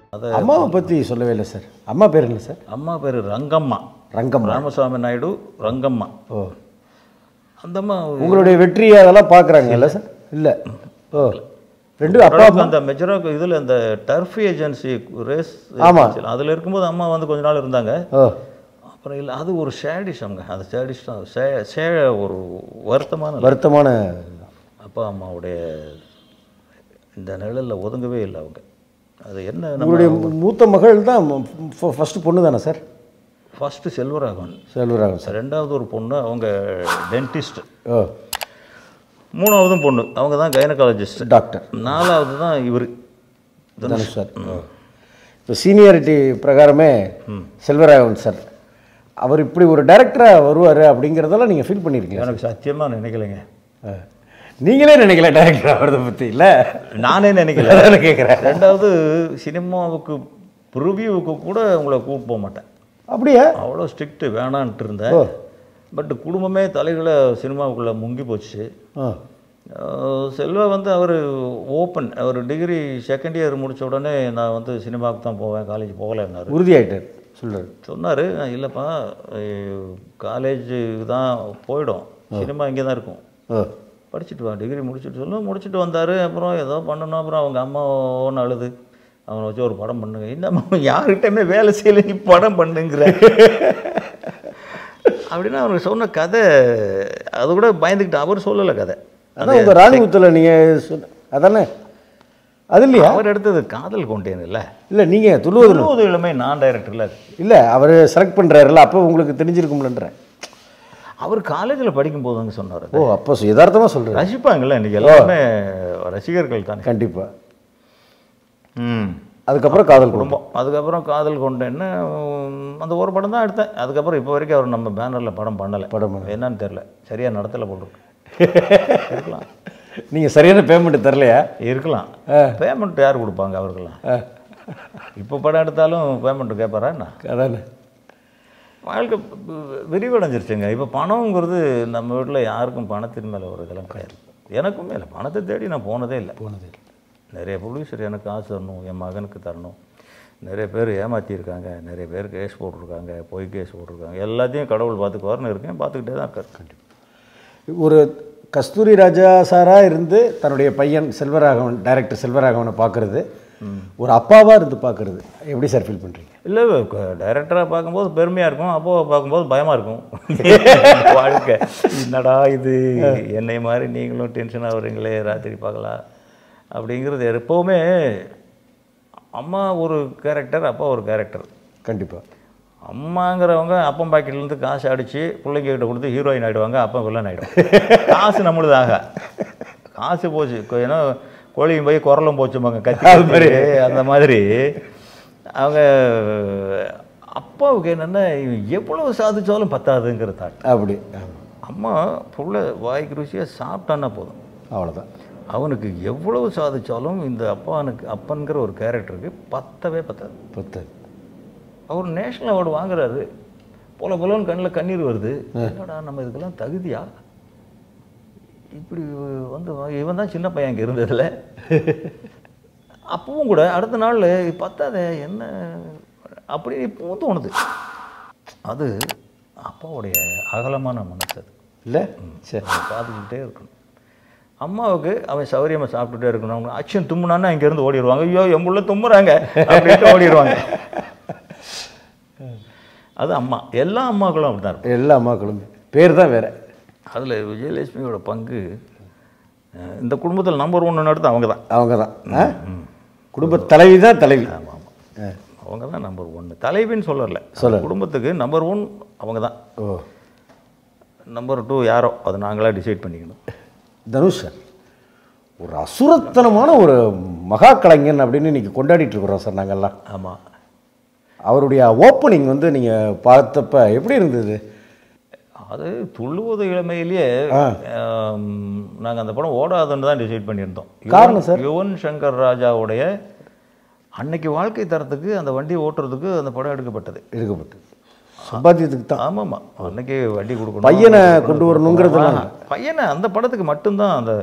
அதை அம்மாவை பற்றி சொல்லவே இல்லை சார் அம்மா பேர் இல்லை சார் அம்மா பேர் ரங்கம்மா ரங்கம்மா ராமசாமி நாயுடு ரங்கம்மா ஓ அந்த அம்மா உங்களுடைய வெற்றி அதெல்லாம் பார்க்குறாங்கல்ல சார் இல்லை ஓ ரெண்டு அப்பா ஓரளவுக்கு அந்த மெஜராக் இதில் அந்த டர்ஃப் ஏஜென்சி ரேஸ் ஆமா. அதில் இருக்கும்போது அம்மா வந்து கொஞ்ச நாள் இருந்தாங்க ஓ அப்புறம் இல்லை அது ஒரு ஷேடிஷம்ங்க அது ஷேடிஷம் சே சே ஒரு வருத்தமான வருத்தமான அப்பா அம்மாவுடைய இந்த நிழலில் ஒதுங்கவே இல்லை அவங்க அது என்ன நம்ம உங்களுடைய மூத்த மகள் தான் ஃபஸ்ட்டு பொண்ணு தானே sir first Selvaraghavan Selvaraghavan sir ரெண்டாவது ஒரு பொண்ணு அவங்க டென்டிஸ்ட் ஓ மூணாவதும் பொண்ணு அவங்க தான் கைனகாலஜிஸ்ட் டாக்டர் நாலாவது தான் இவர் தனுஷ் சார் இப்போ சீனியாரிட்டி பிரகாரமே செல்வராகவன் சார் அவர் இப்படி ஒரு டைரக்டராக வருவார் அப்படிங்கிறதெல்லாம் நீங்கள் ஃபீல் பண்ணியிருக்கீங்க எனக்கு சத்தியமாக நினைக்கலைங்க நீங்களே நினைக்கல டைரக்டர் ஆகிறத பற்றி இல்லை நானே நினைக்கல அதான் கேட்குறேன் ரெண்டாவது சினிமாவுக்கு ப்ரிவியூவுக்கு கூட உங்களை கூப்பிட்டு போக மாட்டேன் அப்படியா அவ்வளோ ஸ்ட்ரிக்ட்டு வேணான்ட்டு இருந்தேன் ஓ பட் குடும்பமே தலைகளை சினிமாவுக்குள்ளே முங்கி போச்சு ஆ அஹ் செல்வா வந்து அவர் ஓப்பன் அவர் டிகிரி செகண்ட் இயர் முடிச்ச உடனே நான் வந்து சினிமாவுக்கு தான் போவேன் காலேஜ் போகலைன்னாரு உறுதியாயிட்டார் சொல்கிறார் சொன்னார் இல்லைப்பா காலேஜ் தான் போயிடும் சினிமா இங்கே தான் இருக்கும் ஓ படிச்சுட்டு வா டிகிரி முடிச்சுட்டு சொல்லும் முடிச்சுட்டு வந்தார் அப்புறம் ஏதோ பண்ணணும் அப்புறம் அவங்க அம்மா ஒன்று அழுது அவனை வச்சு ஒரு படம் பண்ணுங்க இந்த யார்கிட்டயுமே வேலை செய்யலை நீ படம் பண்ணுங்கிற அப்படின்னா அவனுக்கு சொன்ன கதை அது கூட பயந்துக்கிட்டு அவர் சொல்லலை கதை அதான் உங்கள் ராணிமுத்தில் நீங்கள் சொன்ன அதானே அது இல்லையா அவர் எடுத்தது காதல் கொண்டேன் இல்லை இல்லை நீங்கள் துள்ளுவது இருபது இளமை நான் டைரக்டர்ல இல்லை அவர் செலக்ட் பண்ணுறாருல்ல அப்போ உங்களுக்கு தெரிஞ்சிருக்கும்லன்றேன் அவர் காலேஜில் படிக்கும் போதுங்க சொன்னார் ஓ அப்போ யதார்த்தமாக சொல்கிறேன் ரசிப்பாங்கல்ல இன்னைக்கு எல்லாருமே ரசிகர்கள் தானே கண்டிப்பாக ம் அதுக்கப்புறம் காதல் குடும்பம் குடும்பம் அதுக்கப்புறம் காதல் கொண்டேன்னு உம், அந்த ஒரு படம் தான் எடுத்தேன் அதுக்கப்புறம் இப்போ வரைக்கும் அவர் நம்ம பேனரில் படம் பண்ணலை படம் பண்ணல. என்னன்னு தெரில சரியாக நடத்தலை போட்டிருக்கு இருக்கலாம் நீங்கள் சரியான பேமெண்ட் தரலையா இருக்கலாம் பேமெண்ட் யார் கொடுப்பாங்க அவருக்கெல்லாம் இப்போ படம் எடுத்தாலும் பேமெண்ட் கேட்பாரா என்ன அதானே வாழ்க்கை வி- விரிவடைஞ்சிருச்சுங்க இப்போ பணங்கிறது நம்ம வீட்டில் யாருக்கும் பணத்தின் மேலே ஒரு இதெல்லாம் கிடையாது எனக்குமே இல்லை பணத்தை தேடி நான் போனதே இல்லை போனது நிறைய ப்ரொடியூசர் எனக்கு காசு தரணும் என் மகனுக்கு தரணும் நிறைய பேர் ஏமாற்றிருக்காங்க நிறைய பேர் கேஸ் போட்டிருக்காங்க பொய் கேஸ் போட்டிருக்காங்க எல்லாத்தையும் கடவுள் பார்த்துக்குவார்னு இருக்கேன் பார்த்துக்கிட்டே தான் இருக்கார் ஒரு கஸ்தூரி ராஜா சாராக இருந்து தன்னுடைய பையன் செல்வராகவன் டைரக்டர் செல்வராகவனை பார்க்குறது ஒரு அப்பாவாக இருந்து பார்க்குறது எப்படி சார் ஃபீல் பண்ணுறீங்க இல்லை டைரக்டராக பார்க்கும்போது பெருமையாக இருக்கும் அப்போவை பார்க்கும்போது பயமாக இருக்கும் வாழ்க்கை என்னடா இது என்னை மாதிரி நீங்களும் டென்ஷன் ஆகுறீங்களே ராத்திரி பார்க்கலாம் அப்படிங்கிறது எப்போவுமே அம்மா ஒரு கேரக்டர் அப்பா ஒரு கேரக்டர் கண்டிப்பாக அம்மாங்கிறவங்க அப்பம் பாக்கெட்லேருந்து காசு அடித்து பிள்ளைங்க கிட்ட கொடுத்து ஹீரோயின் ஆகிடுவாங்க அப்பா வில்லன் ஆகிடும் காசு நம்மளுதாக காசு போச்சு கொ- ஏன்னா கோழியும் போய் குரலும் போச்சும்பாங்க கத்தி அது மாதிரி அந்த மாதிரி அவங்க அப்பாவுக்கு என்னென்னா எவ்வளவு சாதிச்சாலும் பத்தாதுங்கிற தாட் அப்படி ஆமாம் அம்மா புள்ள வாய்க்கு ருசியாக சாப்பிட்டான்னா போதும் அவ்வளோதான் அவனுக்கு எவ்வளவு சாதிச்சாலும் இந்த அப்பானுக்கு அப்பன்கிற ஒரு கேரக்டருக்கு பத்தவே பத்தாது பத்து அவர் நேஷனல் அவார்டு வாங்குறாரு போல போலன்னு கண்ணில் கண்ணீர் வருது என்னடா நம்ம இதுக்கெல்லாம் தகுதியா இப்படி வந்து வா- இவன் தான் சின்ன பையன் இங்கே இருந்ததில்ல அப்பவும் கூட அடுத்த நாள் பத்தாதே என்ன அப்படி இப்பவும் தோணுது அது அப்பாவுடைய அகலமான மனசு அது இல்லை சரி அதை பார்த்துக்கிட்டே இருக்கணும் அம்மாவுக்கு அவன் சௌரியமாக சாப்பிட்டுட்டே இருக்கணும் அச்சன் தும்முனான்னா இங்கேருந்து ஓடிடுவாங்க ஐயோ என் புள்ள தும்முறாங்க அப்படின்ட்டு ஓடிடுவாங்க அது அம்மா எல்லா அம்மாக்களும் அப்படி தான் இருக்கும் எல்லா அம்மாக்களுமே பேர் தான் வேறு அதில் விஜயலட்சுமியோட பங்கு அஹ், இந்த குடும்பத்தில் நம்பர் ஒன்று எடுத்து அவங்க தான் அவங்க தான் ஆ? குடும்ப தலைவி தான் தலைவி ஆமாம் ஆமாம் அவங்க தான் நம்பர் ஒன்று தலைவின்னு சொல்லல சொல்லல. குடும்பத்துக்கு நம்பர் ஒன் அவங்க தான் ஓ நம்பர் டூ யாரோ அதை நாங்களாக டிசைட் பண்ணிக்கணும் தனுஷ் சார் ஒரு அசுரத்தனமான ஒரு மகா கலைஞன் அப்படின்னு இன்னைக்கு கொண்டாடிட்டு இருக்கிறோம் சார் நாங்கள்லாம் ஆமாம் அவருடைய ஓப்பனிங் வந்து நீங்கள் பார்த்தப்ப எப்படி இருந்தது அது துள்ளுவது இளமையிலேயே ஆ. நாங்கள் அந்த படம் ஓடாதுன்னு தான் டிசைட் பண்ணியிருந்தோம் காரணம் சார்? யுவன் சங்கர் ராஜாவுடைய அன்னைக்கு வாழ்க்கை தரத்துக்கு அந்த வண்டியை ஓட்டுறதுக்கு அந்த படம் எடுக்கப்பட்டது எடுக்கப்பட்டு சம்பாத்தியத்துக்கு தான் ஆமாம்மா அன்னைக்கு வண்டி கொடுக்கணும் பையனை கொண்டு வரணுங்கிறதுலாம் ஆ, பையனை அந்த படத்துக்கு மட்டும்தான் அந்த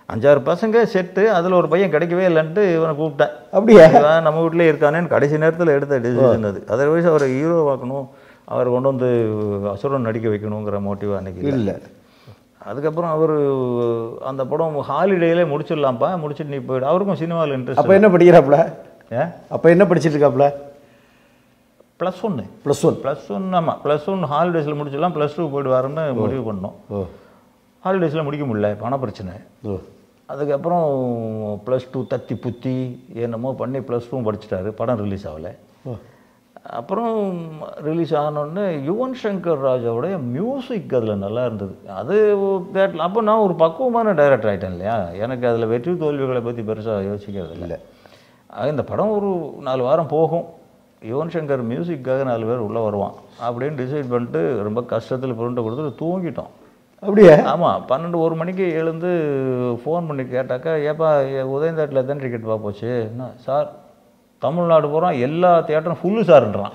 அஞ்சாறு பசங்க செட்டு அதில் ஒரு பையன் கிடைக்கவே இல்லைன்ட்டு இவனை கூப்பிட்டேன் அப்படியா இவன் நம்ம வீட்டிலே இருக்கானேன்னு கடைசி நேரத்தில் எடுத்த டிசிஷன் அது அதர்வைஸ் அவரை ஹீரோ ஆக்கணும் அவர் கொண்டு வந்து அசுரன் நடிக்க வைக்கணுங்கிற மோட்டிவ் அன்னைக்கு இல்லை. இல்லை அதுக்கப்புறம் அவர் அந்த படம் ஹாலிடேலே முடிச்சிடலாம்ப்பா முடிச்சிட்டு நீ போயிடு அவருக்கும் சினிமாவில் இன்ட்ரெஸ்ட் அப்போ என்ன படிக்கிறாப்புல ஏன் அப்போ என்ன படிச்சிட்டு இருக்காப்புல ப்ளஸ் ஒன்று ப்ளஸ் ஒன் ப்ளஸ் ஒன் ஆமாம் ப்ளஸ் ஒன் ஹாலிடேஸில் முடிச்சிடலாம் ப்ளஸ் டூ போயிடுவாருன்னு முடிவு பண்ணோம் ஓ ஹாலிடேஸில் முடிக்க முடியல பண பிரச்சனை ஓ அதுக்கப்புறம் ப்ளஸ் டூ தத்தி புத்தி என்னமோ பண்ணி ப்ளஸ் டூ படிச்சிட்டாரு படம் ரிலீஸ் ஆகலை ஓ அப்புறம் ரிலீஸ் ஆனோடனே யுவன் சங்கர் ராஜாவுடைய மியூசிக் அதில் நல்லா இருந்தது அது கேட்ல அப்போ நான் ஒரு பக்குவமான டைரக்டர் ஆகிட்டேன் இல்லையா எனக்கு அதில் வெற்றி தோல்விகளை பற்றி பெருசாக யோசிக்கிறது இல்லை ஆக இந்த படம் ஒரு நாலு வாரம் போகும் யுவன் சங்கர் மியூசிக்காக நாலு பேர் உள்ளே வருவான் அப்படின்னு டிசைட் பண்ணிட்டு ரொம்ப கஷ்டத்தில் புரண்டை கொடுத்துட்டு தூங்கிட்டோம் அப்படியா ஆமாம் பன்னெண்டு ஒரு மணிக்கு எழுந்து ஃபோன் பண்ணி கேட்டாக்கா ஏப்பா உதயந்தாட்டில் எத்தனை டிக்கெட் பா போச்சு என்ன சார் தமிழ்நாடு பூரா எல்லா தியேட்டரும் ஃபுல்லு சார்ன்றான்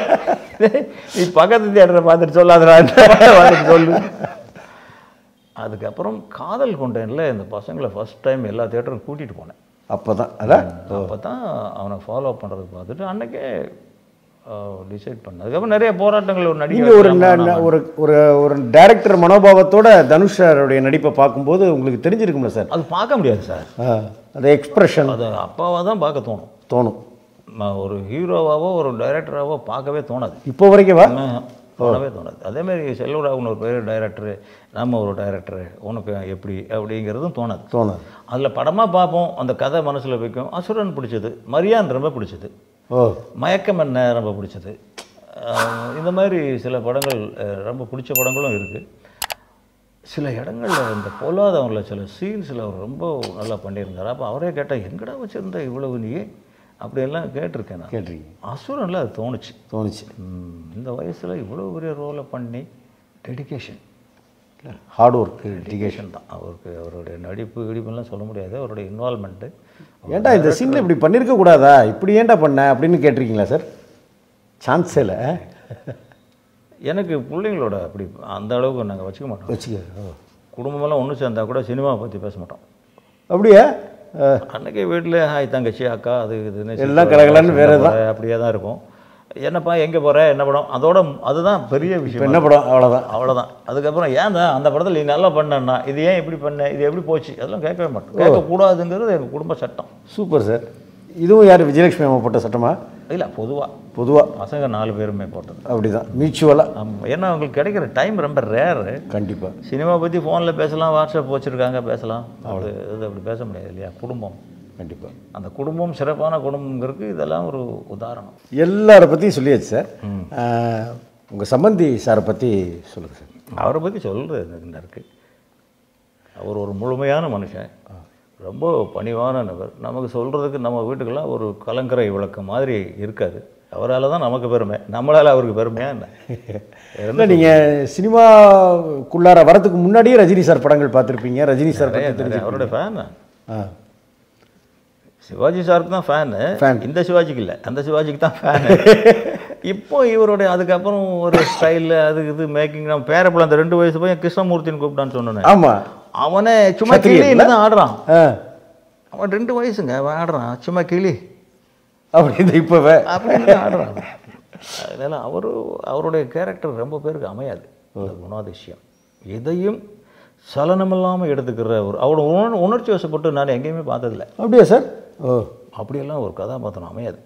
நீ பக்கத்து தியேட்டரை பார்த்துட்டு சொல்லாதடா பார்த்துட்டு சொல்லு அதுக்கப்புறம் காதல் கொண்டேனில் இந்த பசங்களை ஃபஸ்ட் டைம் எல்லா தியேட்டரும் கூட்டிகிட்டு போனேன் அப்போ தான் அதான் அப்போ தான் அவனை ஃபாலோ பண்ணுறது பார்த்துட்டு அன்னைக்கே டிசைட் பண்ணேன் அதுக்கப்புறம் நிறைய போராட்டங்கள் ஒரு நீங்கள் ஒரு நடிகை ந- ந- ஒரு ஒரு ஒரு டைரக்டர் மனோபாவத்தோட தனுஷ் சாருடைய நடிப்பை பார்க்கும்போது உங்களுக்கு தெரிஞ்சிருக்கும்ல சார் அது பார்க்க முடியாது சார் ஆ, அந்த எக்ஸ்பிரஷன் அது அப்பாவாக தான் பார்க்க தோணும் தோணும் நான் ஒரு ஹீரோவாவோ ஒரு டைரக்டராவோ பார்க்கவே தோணாது இப்போ வரைக்கும் வா ஆஹ், தோணவே தோணாது அதேமாதிரி செல்வராகவன் ஒரு பேர் டைரக்டரு நம்ம ஒரு டைரக்டரு உனக்கு எப்படி அப்படிங்கிறதும் தோணாது தோணும் அதில் படமாக பார்ப்போம் அந்த கதை மனசில் வைக்கும் அசுரன் பிடிச்சது மரியான் ரொம்ப பிடிச்சது ஓ மயக்கம் என்ன ரொம்ப பிடிச்சது ஆஹ், இந்த மாதிரி சில படங்கள் அஹ், ரொம்ப பிடிச்ச படங்களும் இருக்குது சில இடங்களில் இந்த பொல்லாதவங்கள சில சீன்ஸில் அவர் ரொம்ப நல்லா பண்ணியிருந்தார் அப்போ அவரே கேட்டால் எங்கடா வச்சுருந்த இவ்வளவு நீ அப்படியெல்லாம் கேட்டிருக்கேன் நான் கேட்டிருக்கீங்க அசுரனில் அது தோணுச்சு தோணுச்சு ம், இந்த வயசில் இவ்வளோ பெரிய ரோலை பண்ணி dedication hard work dedication dedication தான் அவருக்கு அவருடைய நடிப்பு இடிப்புலாம் சொல்ல முடியாது அவருடைய இன்வால்மெண்ட்டு ஏன்டா இந்த சீனில் இப்படி பண்ணியிருக்க கூடாதா இப்படி ஏன்டா பண்ண அப்படின்னு கேட்டிருக்கீங்களா சார் சான்ஸே இல்லை எனக்கு பிள்ளைங்களோட அப்படி அந்த அளவுக்கு நாங்கள் வச்சுக்க மாட்டோம் வச்சுக்க ஓ. குடும்பமெல்லாம் ஒன்று சேர்ந்தா கூட சினிமாவை பற்றி பேச மாட்டோம் அப்படியா ஆ, அன்னைக்கே வீட்டில் ஹாய் தங்கச்சி அக்கா அது இதுன்னு எல்லாம் கலகலன்னு வேற எங்க போற, அப்படியே தான் இருக்கும் என்னப்பா எங்கே போகிற என்ன படம் அதோட அதுதான் பெரிய இப்போ விஷயம் என்ன படம் அவ்வளோதான் அவ்வளோதான் அதுக்கப்புறம் ஏன் தான் அந்த படத்தில் நீ நல்லா பண்ணனா இது ஏன் இப்படி பண்ண இது எப்படி போச்சு அதெல்லாம் கேட்கவே மாட்டோம் கேட்கக்கூடாதுங்கிறது எங்கள் குடும்ப சட்டம் சூப்பர் சார் இதுவும் யார் விஜயலட்சுமி அம்மா போட்ட சட்டமா இல்லை பொதுவாக பொதுவாக பசங்க நாலு பேருமே போட்டது அப்படி தான் மியூச்சுவலாக ஆமாம் ஏன்னா அவங்களுக்கு கிடைக்கிற டைம் ரொம்ப ரேரு கண்டிப்பாக சினிமா பற்றி ஃபோனில் பேசலாம் வாட்ஸ்அப் வச்சுருக்காங்க பேசலாம் அது இது அப்படி பேச முடியாது இல்லையா குடும்பம் கண்டிப்பாக அந்த குடும்பம் சிறப்பான குடும்பங்கிறதுக்கு இதெல்லாம் ஒரு உதாரணம் எல்லாரை பற்றியும் சொல்லியாச்சு சார் உங்கள் சம்பந்தி சாரை பற்றி சொல்லுங்கள் சார் அவரை பற்றி சொல்கிறது என்ன இருக்குது அவர் ஒரு முழுமையான மனுஷன் ரொம்ப பணிவான நபர் நமக்கு சொல்கிறதுக்கு நம்ம வீட்டுக்கெல்லாம் ஒரு கலங்கரை விளக்கம் மாதிரி இருக்காது அவரால் தான் நமக்கு பெருமை நம்மளால் அவருக்கு பெருமையா என்ன இல்லை நீங்கள் சினிமாக்குள்ளார வரதுக்கு முன்னாடியே ரஜினி சார் படங்கள் பார்த்துருப்பீங்க ரஜினி சார் பற்றி நிறைய- அவருடைய ஃபேன் ஆ சிவாஜி சாருக்கு தான் ஃபேனு Fan. இந்த சிவாஜிக்கு இல்லை அந்த சிவாஜிக்கு தான் ஃபேனு இப்போ இவருடைய அதுக்கப்புறம் ஒரு ஸ்டைலில் அது இது மேக்கிங் நம்ம பேரப்பில் அந்த ரெண்டு வயசு பையன் கிருஷ்ணமூர்த்தின்னு கூப்பிட்டான்னு சொன்னேன் ஆமாம் அவனே சும்மா சத்திரியன் கிளி தான் ஆடுறான் ஆ அவன் ரெண்டு வயசுங்க அவன் ஆடுறான் சும்மா கிளி அப்படி இந்த இப்போவே அப்படின்னு ஆடுறான் அதனால அவரு அவருடைய கேரக்டர் ரொம்ப பேருக்கு அமையாது அந்த குணாதிசயம் எதையும் சலனமில்லாமல் எடுத்துக்கிற ஒரு அவரோட உணர் உணர்ச்சி வசப்பட்டு நான் எங்கேயுமே பார்த்ததில்ல அப்படியா சார் ஓ அப்படியெல்லாம் ஒரு கதாபாத்திரம் அமையாது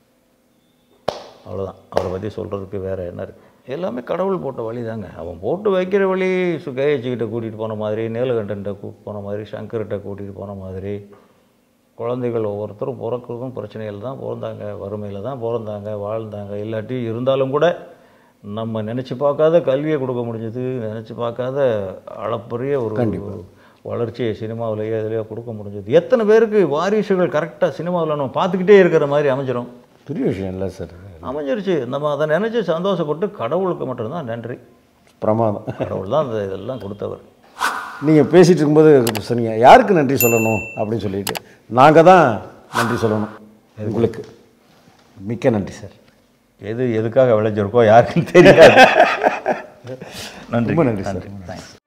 அவ்வளோதான் அவரை பற்றி சொல்கிறதுக்கு வேறு என்ன இருக்குது எல்லாமே கடவுள் போட்ட வழி தாங்க அவன் போட்டு வைக்கிற வழி சுகேச்சிக்கிட்ட கூட்டிகிட்டு போன மாதிரி நீலகண்டன்ட்ட கூப்பிட்டு போன மாதிரி சங்கர்கிட்ட கூட்டிகிட்டு போன மாதிரி குழந்தைகள் ஒவ்வொருத்தரும் பிறக்கிறதும் பிரச்சனைகள் தான் பிறந்தாங்க வறுமையில் தான் பிறந்தாங்க வாழ்ந்தாங்க இல்லாட்டி இருந்தாலும் கூட நம்ம நினச்சி பார்க்காத கல்வியை கொடுக்க முடிஞ்சது நினச்சி பார்க்காத அளப்பரிய ஒரு வளர்ச்சியை சினிமாவிலேயோ இதுலையோ கொடுக்க முடிஞ்சது எத்தனை பேருக்கு வாரிசுகள் கரெக்டாக சினிமாவில் நம்ம பார்த்துக்கிட்டே இருக்கிற மாதிரி அமைஞ்சிரும் பெரிய விஷயம் இல்லை சார் அமைஞ்சிருச்சு நம்ம அதை நினச்சி சந்தோஷப்பட்டு கடவுளுக்கு மட்டும்தான் நன்றி பிரமாதம் கடவுள் தான் அந்த இதெல்லாம் கொடுத்தவர் நீங்கள் பேசிகிட்டு இருக்கும்போது சொன்னீங்க யாருக்கு நன்றி சொல்லணும் அப்படின்னு சொல்லிட்டு நாங்கள் தான் நன்றி சொல்லணும் உங்களுக்கு மிக்க நன்றி சார் எது எதுக்காக விளைஞ்சிருக்கோ யாருக்கும் தெரியாது நன்றி ரொம்ப நன்றி சார். நன்றி தேங்க்ஸ்